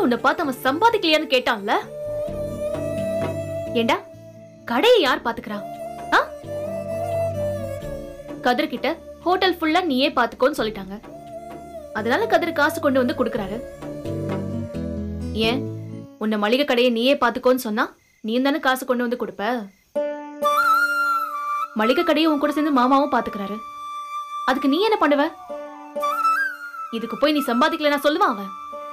உன்னை பார்த்து அவன் சம்பாதிக்கலையான்னு கேட்டான்ல ஏண்டா கடையை யார் பாத்துக்கிறா ஆ? கதிர் கிட்ட ஹோட்டல் ஃபுல்லா நீயே பாத்துக்கோன்னு சொல்லிட்டாங்க அதனால கதிர் காசு கொண்டு வந்து கொடுக்கறாரு ஏன் உன்னை மளிகை கடையை நீயே பாத்துக்கோன்னு சொன்னா நீ தானே காசு கொண்டு வந்து கொடுப்ப மளிகை கடையை உன் கூட சேர்ந்து மாமாவும் பாத்துக்கிறாரு அதுக்கு நீ என்ன பண்ணுவ இதுக்கு போய் நீ சம்பாதிக்கலனா சொல்லுவான் அவன்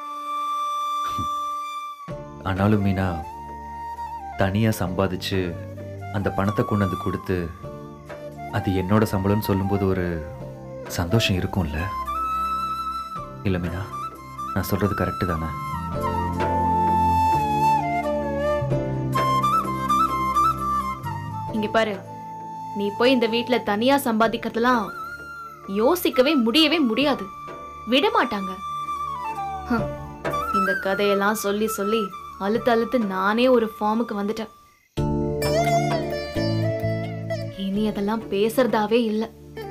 ஆனாலும் மீனா தனியாக சம்பாதிச்சு அந்த பணத்தை கொண்டு வந்து கொடுத்து அது என்னோட சம்பளம்னு சொல்லும்போது ஒரு சந்தோஷம் இருக்கும்ல இல்லை மீனா நான் சொல்கிறது கரெக்டு தானே இங்க பாரு நீ போய் இந்த வீட்ல தனியா சம்பாதிக்கிறதுலாம் யோசிக்கவே முடியவே முடியாது விட மாட்டாங்க ஹம், இந்த கதையெல்லாம் சொல்லி சொல்லி அழுத்து அழுத்து நானே ஒரு ஃபார்முக்கு வந்துட்டேன் இனி அதெல்லாம் பேசுறதாவே இல்ல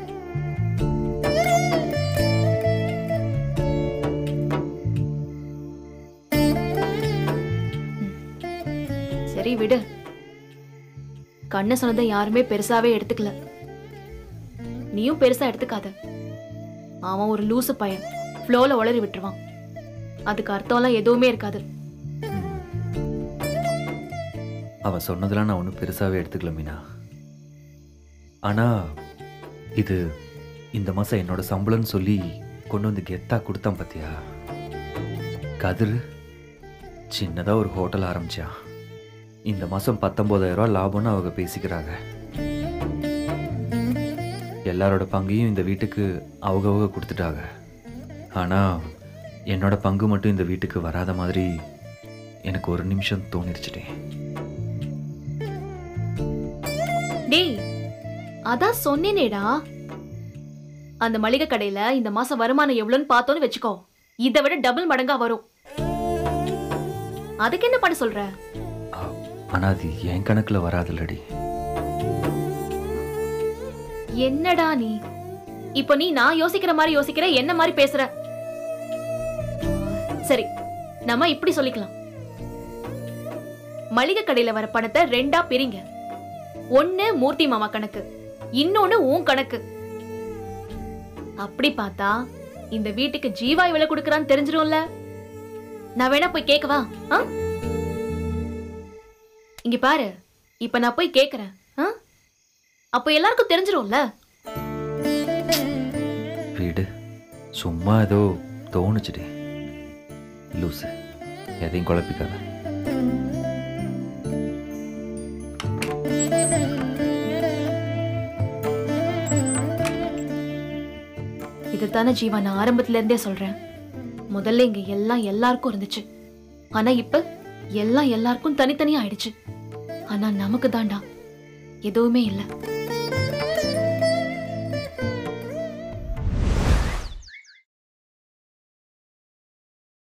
ம். சரி விடு கண்ண சொன்னதை யாருமே பெருசாவே எடுத்துக்கல நீயும் பெருசா எடுத்துக்காத அவன் ஒரு லூசு பையன் ஃப்ளோல உளறி விட்டுருவான் அதுக்கு அர்த்தம்லாம் எதுவுமே இருக்காது அவன் சொன்னதெல்லாம் நான் ஒன்றும் பெருசாகவே எடுத்துக்கல மீனா ஆனால் இது இந்த மாதம் என்னோட சம்பளம்னு சொல்லி கொண்டு வந்து கெத்தா கொடுத்தான் பார்த்தியா கதிர் சின்னதாக ஒரு ஹோட்டல் ஆரம்பிச்சான் இந்த மாதம் பத்தொம்போதாயிரம் ரூபா லாபம்னு அவங்க பேசிக்கிறாங்க எல்லாரோட பங்கையும் இந்த வீட்டுக்கு அவகவக கொடுத்துட்டாங்க ஆனால் என்னோட பங்கு மட்டும் இந்த வீட்டுக்கு வராத மாதிரி எனக்கு ஒரு நிமிஷம் தோணிருச்சுட்டே டேய் அதான் சொன்னேனேடா அந்த மளிகை கடையில இந்த மாசம் வருமானம் எவ்வளவுன்னு பார்த்தோன்னு வச்சுக்கோ இதை விட டபுள் மடங்கா வரும் அதுக்கு என்ன பண்ண சொல்ற ஆ- ஆனா அது என் கணக்குல வராதுல்லடி என்னடா நீ இப்போ நீ நான் யோசிக்கிற மாதிரி யோசிக்கிற என்ன மாதிரி பேசுற சரி நம்ம இப்படி சொல்லிக்கலாம் மளிகை கடையில வர பணத்தை ரெண்டா பிரிங்க ஒண்ணு மூர்த்தி மாமா கணக்கு இன்னொன்னு உன் கணக்கு அப்படி பார்த்தா இந்த வீட்டுக்கு ஜீவா இவ்வளவு கொடுக்கறான்னு தெரிஞ்சிரும்ல நான் வேணா போய் கேட்கவா ஆ? இங்க பாரு இப்ப நான் போய் கேக்குறேன் ஆ? அப்போ எல்லாருக்கும் தெரிஞ்சிரும்ல வீடு சும்மா ஏதோ தோணுச்சுடி லூசு எதையும் குழப்பிக்காத இதுதானே ஜீவா நான் ஆரம்பத்துல இருந்தே சொல்றேன் முதல்ல இங்க எல்லாம் எல்லாருக்கும் இருந்துச்சு ஆனா இப்ப எல்லாம் எல்லாருக்கும் தனித்தனியா ஆயிடுச்சு ஆனா நமக்கு தான்டா எதுவுமே இல்ல